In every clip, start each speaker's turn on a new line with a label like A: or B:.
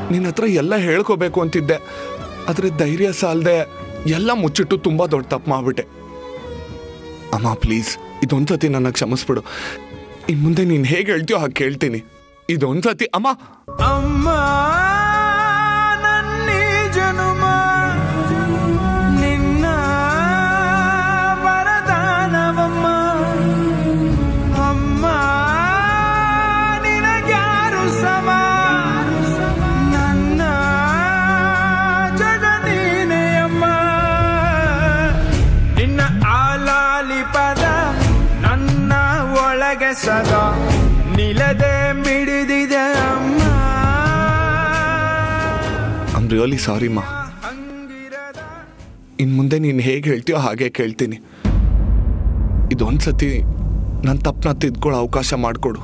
A: ನಿನ್ನ ಹತ್ರ ಎಲ್ಲ ಹೇಳ್ಕೋಬೇಕು ಅಂತಿದ್ದೆ ಆದರೆ ಧೈರ್ಯ ಸಾಲದೆ ಎಲ್ಲ ಮುಚ್ಚಿಟ್ಟು ತುಂಬ ದೊಡ್ಡ ತಪ್ಪು ಮಾಡ್ಬಿಟ್ಟೆ ಅಮ್ಮ ಪ್ಲೀಸ್ ಇದೊಂದ್ಸತಿ ನನ್ನ ಕ್ಷಮಿಸ್ಬಿಡು ಇನ್ನು ಮುಂದೆ ನೀನು ಹೇಗೆ ಹೇಳ್ತೀಯೋ ಹಾಗೆ ಕೇಳ್ತೀನಿ ಇದೊಂದ್ಸತಿ ಅಮ್ಮ
B: ಅಮ್ಮ ನನ್ನಿ ಜನುಮ ನಿನ್ನ ವರದಾನವಮ್ಮ ಅಮ್ಮ ನಿನಗ್ಯಾರು ಸಮ ನನ್ನ ಜಗ ನೀನೇ ಅಮ್ಮ ನಿನ್ನ ಆಲಾಲಿ ಪದ ನನ್ನ ಒಳಗೆ ಸದಾ ನಿಲದೆ ಮಿಡಿದಿದೆ ಅಮ್ಮ
A: ಐಮ್ ರಿಯಲಿ ಸಾರಿ ಮಾ
B: ಹಂಗಿರದ
A: ಇನ್ನು ಮುಂದೆ ನೀನು ಹೇಗೆ ಹೇಳ್ತೀಯೋ ಹಾಗೆ ಕೇಳ್ತೀನಿ ಇದೊಂದ್ಸತಿ ನನ್ನ ತಪ್ಪನ್ನ ತಿದ್ಕೊಳ್ಳೋ ಅವಕಾಶ ಮಾಡಿಕೊಡು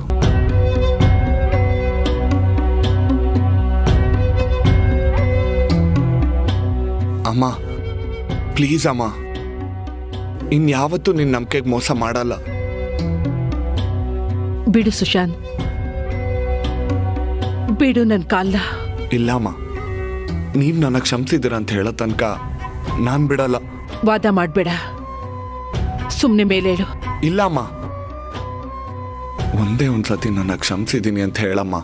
A: ಅಮ್ಮ ಪ್ಲೀಸ್ ಅಮ್ಮ ಇನ್ಯಾವತ್ತೂ ನಿನ್ನ ನಂಬಿಕೆಗೆ ಮೋಸ ಮಾಡಲ್ಲ
C: ಬಿಡು ಸುಶಾಂತ್ ಬಿಡು ನನ್ನ ಕಾಲ್ನ
A: ಇಲ್ಲಮ್ಮ ನೀವು ನನಗೆ ಕ್ಷಮಿಸಿದ್ದೀರ ಅಂತ ಹೇಳೋ ತನಕ ನಾನು ಬಿಡಲ್ಲ
C: ವಾದ ಮಾಡಬೇಡ ಸುಮ್ಮನೆ ಮೇಲೇಳು
A: ಇಲ್ಲಮ್ಮ ಒಂದೇ ಒಂದ್ಸತಿ ನನ್ನ ಕ್ಷಮಿಸಿದ್ದೀನಿ ಅಂತ ಹೇಳಮ್ಮ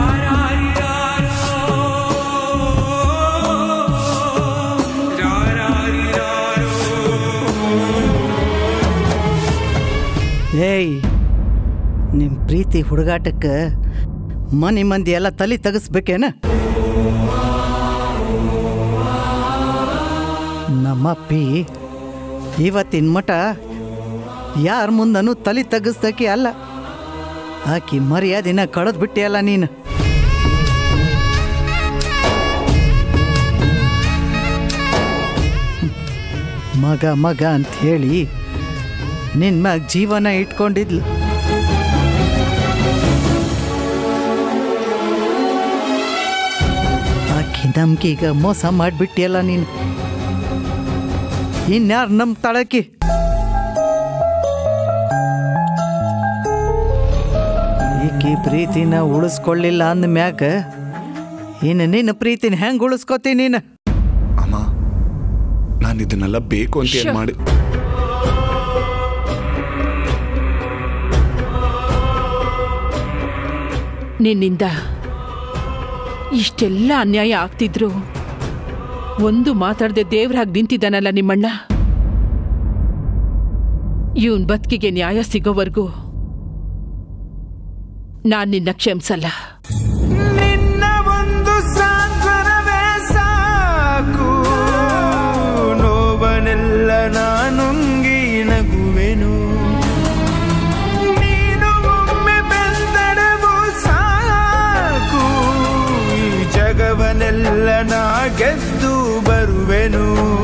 D: ಏಯ್ ನಿಮ್ಮ ಪ್ರೀತಿ ಹುಡುಗಾಟಕ್ಕೆ ಮನೆ ಮಂದಿ ಎಲ್ಲ ತಲೆ ತೆಗಿಸ್ಬೇಕೇನ ನಮ್ಮಪ್ಪಿ ಇವತ್ತಿನ ಮಠ ಯಾರ ಮುಂದನೂ ತಲೆ ತೆಗಿಸ್ದಕ್ಕೆ ಅಲ್ಲ ಆಕಿ ಮರ್ಯಾದಿನ ಕಳೆದು ಬಿಟ್ಟಿಯಲ್ಲ ನೀನು ಮಗ ಮಗ ಅಂತ ಹೇಳಿ ನಿನ್ನ ಮ್ಯಾಗ ಜೀವನ ಇಟ್ಕೊಂಡಿದ್ಲು ಆಕಿ ನಂಬಿಕೆಗ ಮೋಸ ಮಾಡಿಬಿಟ್ಟಿಯಲ್ಲ ನೀನು ಇನ್ಯಾರು ನಮ್ಮ ತಳಕಿ ಈಕಿ ಪ್ರೀತಿನ ಉಳಿಸ್ಕೊಳ್ಳಿಲ್ಲ ಅಂದ ಮ್ಯಾಗ ಇನ್ನು ನಿನ್ನ ಪ್ರೀತಿನ ಹೆಂಗೆ ಉಳಿಸ್ಕೋತಿ ನೀನು
A: ಅಮ್ಮ ನಾನು ಇದನ್ನೆಲ್ಲ ಬೇಕು ಅಂತ ಏನು
C: ಶ್ಯೋ.
A: ಮಾಡಿ
C: ನಿನ್ನಿಂದ ಇಷ್ಟೆಲ್ಲ ಅನ್ಯಾಯ ಆಗ್ತಿದ್ರು ಒಂದು ಮಾತಾಡದೆ ದೇವ್ರಾಗಿ ನಿಂತಿದ್ದಾನಲ್ಲ ನಿಮ್ಮಣ್ಣ ಇವನ್ ಬದುಕಿಗೆ ನ್ಯಾಯ ಸಿಗೋವರೆಗೂ ನಾನ್ ನಿನ್ನ ಕ್ಷಮಿಸಲ್ಲ
B: ನಿನ್ನ ಒಂದು ಸಾಂತ್ವನವೇ ಸಾಕು ನೋವನೆಲ್ಲ ನಾನುಂಗಿ ನಗುವೆನು ನೀನು ಒಮ್ಮೆ ಬೆಂದಡವು ಸಾಕು ಈ ಜಗವನೆಲ್ಲ ನಾ ಗೆದ್ದು ಬರುವೆನು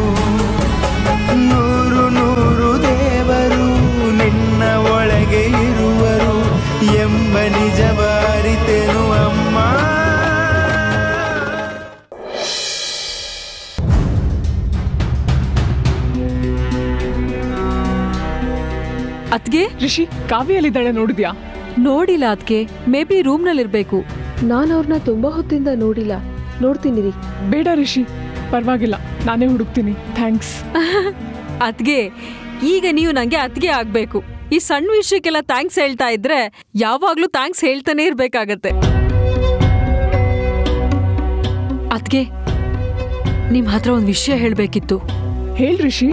B: ನೂರು ನೂರು ದೇವರು ನಿನ್ನ ಒಳಗೆ ಇರುವರು ಎಂಬ ನಿಜವ ಅರಿತೆನು ಅಮ್ಮ
E: ಅದ್ಗೆ
F: ರಿಷಿ ಕಾವ್ಯಲ್ಲಿದ್ದಾಳೆ ನೋಡಿದ್ಯಾ
E: ನೋಡಿಲ್ಲ ಅದ್ಗೆ ಮೇ ಬಿ ರೂಮ್ನಲ್ಲಿರ್ಬೇಕು
G: ನಾನು ಅವ್ರನ್ನ ತುಂಬಾ ಹೊತ್ತಿಂದ ನೋಡಿಲ್ಲ ನೋಡ್ತೀನಿ ರೀ
F: ಬೇಡ ರಿಷಿ ಪರವಾಗಿಲ್ಲ ನಾನೇ ಹುಡುಕ್ತೀನಿ ಥ್ಯಾಂಕ್ಸ್
E: ಅದ್ಗೆ ಈಗ ನೀವು ನಂಗೆ ಅದ್ಗೆ ಆಗ್ಬೇಕು ಈ ಸಣ್ಣ ವಿಷಯಕ್ಕೆಲ್ಲ ಥ್ಯಾಂಕ್ಸ್ ಹೇಳ್ತಾ ಇದ್ರೆ ಯಾವಾಗ್ಲೂ ಥ್ಯಾಂಕ್ಸ್ ಹೇಳ್ತಾನೆ ಇರ್ಬೇಕಾಗತ್ತೆ ಅದ್ಗೆ ನಿಮ್ ಹತ್ರ ಒಂದ್ ವಿಷಯ ಹೇಳ್ಬೇಕಿತ್ತು
F: ಹೇಳ್ ರಿಷಿ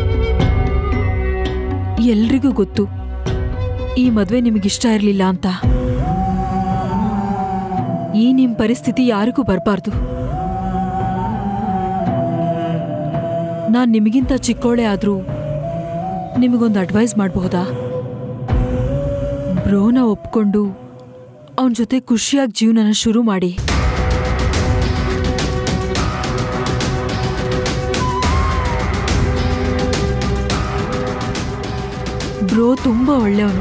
E: ಎಲ್ರಿಗೂ ಗೊತ್ತು ಈ ಮದ್ವೆ ನಿಮಗಿಷ್ಟ ಇರ್ಲಿಲ್ಲ ಅಂತ ಈ ನಿಮ್ ಪರಿಸ್ಥಿತಿ ಯಾರಿಗೂ ಬರಬಾರ್ದು ನಾನ್ ನಿಮಗಿಂತ ಚಿಕ್ಕೋಳೆ ಆದ್ರೂ ನಿಮಗೊಂದು ಅಡ್ವೈಸ್ ಮಾಡಬಹುದಾ ಬ್ರೋನ ಒಪ್ಕೊಂಡು ಅವನ ಜೊತೆ ಖುಷಿಯಾಗಿ ಜೀವನನ ಶುರು ಮಾಡಿ ಬ್ರೋ ತುಂಬಾ ಒಳ್ಳೆಯವನು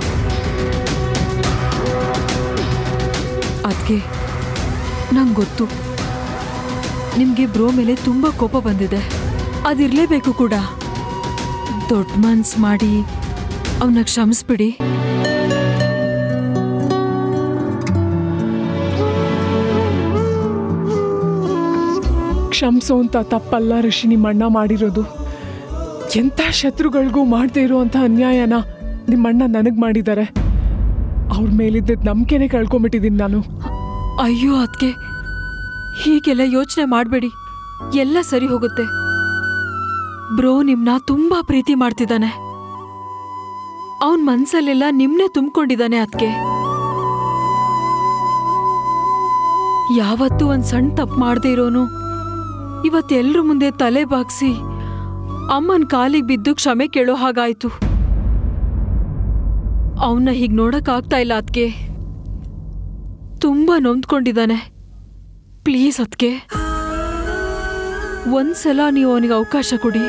E: ಅದಕ್ಕೆ ನಂಗೆ ಗೊತ್ತು ನಿಮಗೆ ಬ್ರೋ ಮೇಲೆ ತುಂಬ ಕೋಪ ಬಂದಿದೆ ಅದಿರಲೇಬೇಕು ಕೂಡ ದೊಡ್ಡ ಮನ್ಸ್ ಮಾಡಿ ಅವನ್ನ ಕ್ಷಮಿಸ್ಬಿಡಿ
F: ಕ್ಷಮಿಸೋ ಅಂತ ತಪ್ಪಲ್ಲ ಋಷಿ ನಿಮ್ಮಣ್ಣ ಮಾಡಿರೋದು ಎಂಥ ಶತ್ರುಗಳಿಗೂ ಮಾಡದೇ ಇರುವಂಥ ಅನ್ಯಾಯನ ನಿಮ್ಮಣ್ಣ ನನಗೆ ಮಾಡಿದ್ದಾರೆ ಅವ್ರ ಮೇಲಿದ್ದ ನಂಬಿಕೆನೇ ಕಳ್ಕೊಂಬಿಟ್ಟಿದ್ದೀನಿ ನಾನು
E: ಅಯ್ಯೋ ಅದಕ್ಕೆ ಹೀಗೆಲ್ಲ ಯೋಚನೆ ಮಾಡಬೇಡಿ ಎಲ್ಲ ಸರಿ ಹೋಗುತ್ತೆ ಬ್ರೋ ನಿಮ್ನ ತುಂಬಾ ಪ್ರೀತಿ ಮಾಡ್ತಿದ್ದಾನೆ ಅವನ್ ಮನ್ಸಲ್ಲೆಲ್ಲ ನಿಮ್ನೆ ತುಂಬಿಕೊಂಡಿದ್ದಾನೆ ಅದಕ್ಕೆ ಯಾವತ್ತೂ ಒಂದ್ ಸಣ್ಣ ತಪ್ಪು ಮಾಡದೇ ಇರೋನು ಇವತ್ತೆಲ್ರ ಮುಂದೆ ತಲೆ ಬಾಗ್ಸಿ ಅಮ್ಮನ್ ಕಾಲಿಗೆ ಬಿದ್ದು ಕ್ಷಮೆ ಕೇಳೋ ಹಾಗಾಯ್ತು ಅವನ್ನ ಹೀಗ್ ನೋಡಕ್ ಆಗ್ತಾ ಇಲ್ಲ ಅದಕ್ಕೆ ತುಂಬಾ ನೊಂದ್ಕೊಂಡಿದ್ದಾನೆ ಪ್ಲೀಸ್ ಅದಕ್ಕೆ ಒಂದ್ಸಲ ನೀವು ಅವನಿಗೆ ಅವಕಾಶ ಕೊಡಿ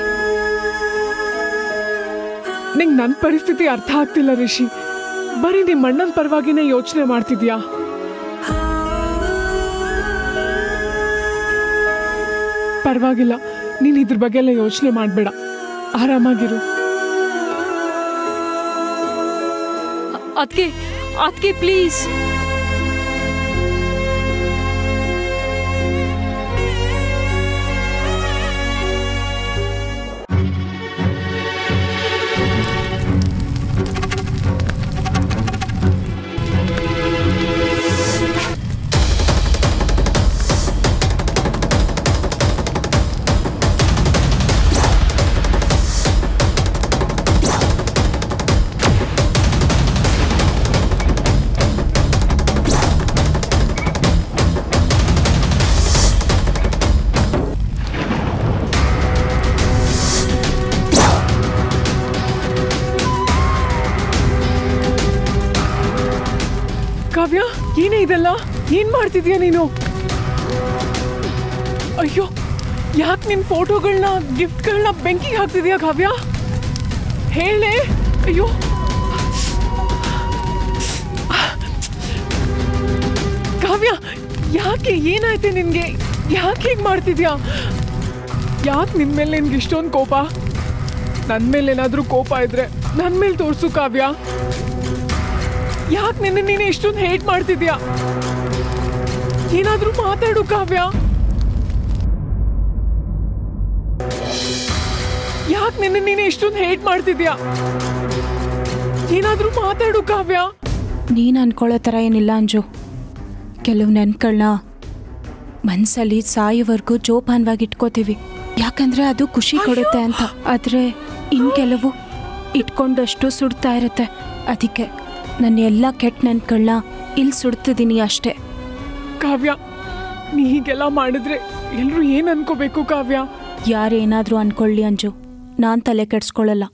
F: ನಿಂಗೆ ನನ್ನ ಪರಿಸ್ಥಿತಿ ಅರ್ಥ ಆಗ್ತಿಲ್ಲ ರಿಷಿ ಬರೀ ನಿಮ್ಮ ಅಣ್ಣನ ಪರವಾಗಿನೇ ಯೋಚನೆ ಮಾಡ್ತಿದ್ಯಾ ಪರವಾಗಿಲ್ಲ ನೀನು ಇದ್ರ ಬಗ್ಗೆ ಎಲ್ಲ ಯೋಚನೆ ಮಾಡಬೇಡ ಆರಾಮಾಗಿರು
E: ಅದಕ್ಕೆ ಅದಕ್ಕೆ ಪ್ಲೀಸ್
F: ಕಾವ್ಯ ಏನೇ ಇದೆಲ್ಲ ಏನ್ ಮಾಡ್ತಿದ್ಯಾ ನೀನು ಅಯ್ಯೋ ಯಾಕೆ ನಿನ್ ಫೋಟೋಗಳನ್ನ ಗಿಫ್ಟ್ಗಳನ್ನ ಬೆಂಕಿಗೆ ಹಾಕ್ತಿದ್ಯಾ ಕಾವ್ಯ ಹೇಳೆ ಅಯ್ಯೋ ಕಾವ್ಯ ಯಾಕೆ ಏನಾಯ್ತು ನಿನ್ಗೆ ಯಾಕೆ ಹೀಗೆ ಮಾಡ್ತಿದ್ಯಾ ಯಾಕೆ ನಿನ್ ಮೇಲೆ ನಿನ್ಗೆ ಇಷ್ಟೊಂದು ಕೋಪ ನನ್ನ ಮೇಲೆ ಏನಾದರೂ ಕೋಪ ಇದ್ರೆ ನನ್ನ ಮೇಲೆ ತೋರಿಸು ಕಾವ್ಯ ಯಾಕೆ ನಿನ್ನ ನೀನು ಇಷ್ಟೊಂದು ಹೇಟ್ ಮಾಡ್ತಿದ್ಯಾ ಏನಾದ್ರೂ ಮಾತಾಡು ಕಾವ್ಯ ಯಾಕೆ ನಿನ್ನ ನೀನು ಇಷ್ಟೊಂದು ಹೇಟ್ ಮಾಡ್ತಿದ್ಯಾ ಏನಾದ್ರೂ ಮಾತಾಡು ಕಾವ್ಯ
H: ನೀನು ಅನ್ಕೊಳ್ಳೋ ಥರ ಏನಿಲ್ಲ ಅಂಜು ಕೆಲವು ನೆನ್ಗಳನ್ನ ಮನಸ್ಸಲ್ಲಿ ಸಾಯೋವರೆಗೂ ಜೋಪಾನವಾಗಿ ಇಟ್ಕೋತೀವಿ ಯಾಕಂದ್ರೆ ಅದು ಖುಷಿ ಕೊಡುತ್ತೆ ಅಂತ ಆದರೆ ಇನ್ನು ಕೆಲವು ಇಟ್ಕೊಂಡಷ್ಟು ಸುಡ್ತಾ ಇರುತ್ತೆ ಅದಕ್ಕೆ ನನ್ನ ಎಲ್ಲ ಕೆಟ್ಟ ನೆನ್ಗಳನ್ನ ಇಲ್ಲಿ ಸುಡ್ತಿದ್ದೀನಿ ಅಷ್ಟೇ
F: ಕಾವ್ಯ ನೀ ಹೀಗೆಲ್ಲ ಮಾಡಿದ್ರೆ ಎಲ್ರು ಏನ್ ಅನ್ಕೋಬೇಕು ಕಾವ್ಯ
H: ಯಾರೇನಾದರೂ ಅನ್ಕೊಳ್ಳಿ ಅಂಜು ನಾನು ತಲೆ ಕೆಡ್ಸ್ಕೊಳ್ಳಲ್ಲ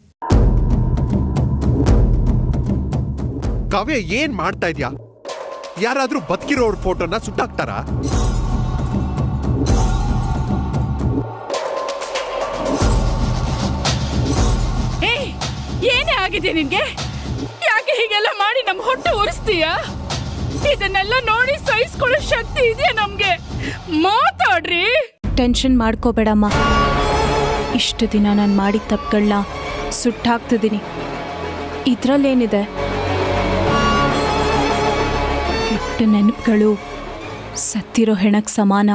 I: ಕಾವ್ಯ ಏನ್ ಮಾಡ್ತಾ ಇದ್ಯಾ ಯಾರಾದ್ರೂ ಬದುಕಿರೋರ್ ಫೋಟೋನ ಸುಟ್ಟಾಕ್ತಾರಾ
J: ಏನೇ ಆಗಿದೆ ನಿನ್ಗೆ ಯಾಕೆ ಹೀಗೆಲ್ಲ ಮಾಡಿ ನಮ್ ಹೊಟ್ಟೆ ಉರಿಸ್ತೀಯ ಇದನ್ನೆಲ್ಲ ನೋಡಿ ಸಹಿಸ್ಕೊಳ್ಳೋ ಶಕ್ತಿ ಇದೆಯಾ ನಮ್ಗೆ ಮಾತಾಡ್ರಿ
H: ಟೆನ್ಷನ್ ಮಾಡ್ಕೋಬೇಡಮ್ಮ ಇಷ್ಟು ದಿನ ನಾನು ಮಾಡಿದ ತಪ್ಪುಗಳನ್ನ ಸುಟ್ಟಾಕ್ತಿದ್ದೀನಿ ಇದರಲ್ಲೇನಿದೆ ಕೆಟ್ಟ ನೆನಪುಗಳು ಸತ್ತಿರೋ ಹೆಣಕ್ ಸಮಾನ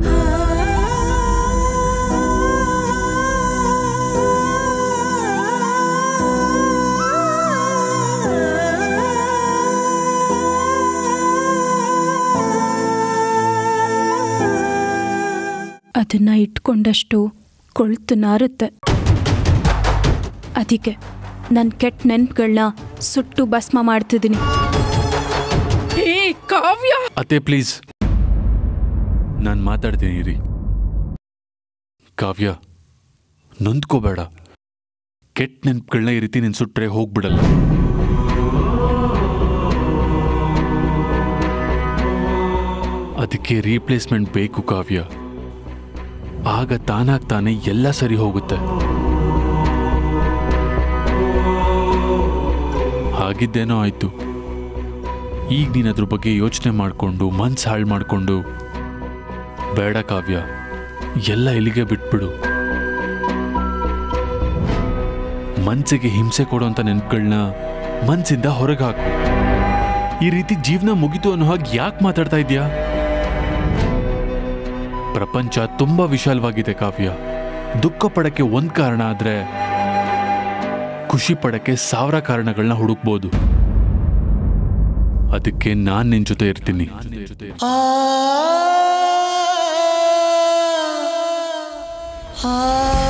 H: ಅದನ್ನ ಇಟ್ಕೊಂಡಷ್ಟು ಕೊಳ್ತು ನಾರುತ್ತೆ ಅದಕ್ಕೆ ನನ್ನ ಕೆಟ್ಟ ನೆನಪುಗಳನ್ನ ಸುಟ್ಟು ಭಸ್ಮ ಮಾಡ್ತಿದ್ದೀನಿ
J: ಏ ಕಾವ್ಯ
K: ಅತ್ತೆ ಪ್ಲೀಸ್ ನಾನು ಮಾತಾಡ್ತೀನಿ ರೀ ಕಾವ್ಯ ನೊಂದ್ಕೋಬೇಡ ಕೆಟ್ಟ ನೆನ್ಪುಗಳನ್ನ ಈ ರೀತಿ ನೀನು ಸುಟ್ರೆ ಹೋಗ್ಬಿಡಲ್ಲ ಅದಕ್ಕೆ ರೀಪ್ಲೇಸ್ಮೆಂಟ್ ಬೇಕು ಕಾವ್ಯ ಆಗ ತಾನಾಗ್ ತಾನೇ ಎಲ್ಲ ಸರಿ ಹೋಗುತ್ತೆ ಹಾಗಿದ್ದೇನೋ ಆಯ್ತು ಈಗ ನೀನು ಅದ್ರ ಬಗ್ಗೆ ಯೋಚನೆ ಮಾಡಿಕೊಂಡು ಮನ್ಸು ಹಾಳು ಮಾಡಿಕೊಂಡು ಬೇಡ ಕಾವ್ಯ ಎಲ್ಲ ಇಲ್ಲಿಗೆ ಬಿಟ್ಬಿಡು ಮನ್ಸಿಗೆ ಹಿಂಸೆ ಕೊಡೋಂಥ ನೆನಪುಗಳನ್ನ ಮನ್ಸಿಂದ ಹೊರಗೆ ಹಾಕು ಈ ರೀತಿ ಜೀವನ ಮುಗಿತು ಅನ್ನೋ ಹಾಗೆ ಯಾಕೆ ಮಾತಾಡ್ತಾ ಇದೀಯಾ ಪ್ರಪಂಚ ತುಂಬಾ ವಿಶಾಲವಾಗಿದೆ ಕಾವ್ಯ ದುಃಖ ಪಡಕ್ಕೆ ಒಂದ್ ಕಾರಣ ಆದ್ರೆ ಖುಷಿ ಪಡಕ್ಕೆ ಸಾವಿರ ಕಾರಣಗಳನ್ನ ಹುಡುಕ್ಬೋದು ಅದಕ್ಕೆ ನಾನ್ ನಿನ್ ಜೊತೆ ಇರ್ತೀನಿ
B: ಆ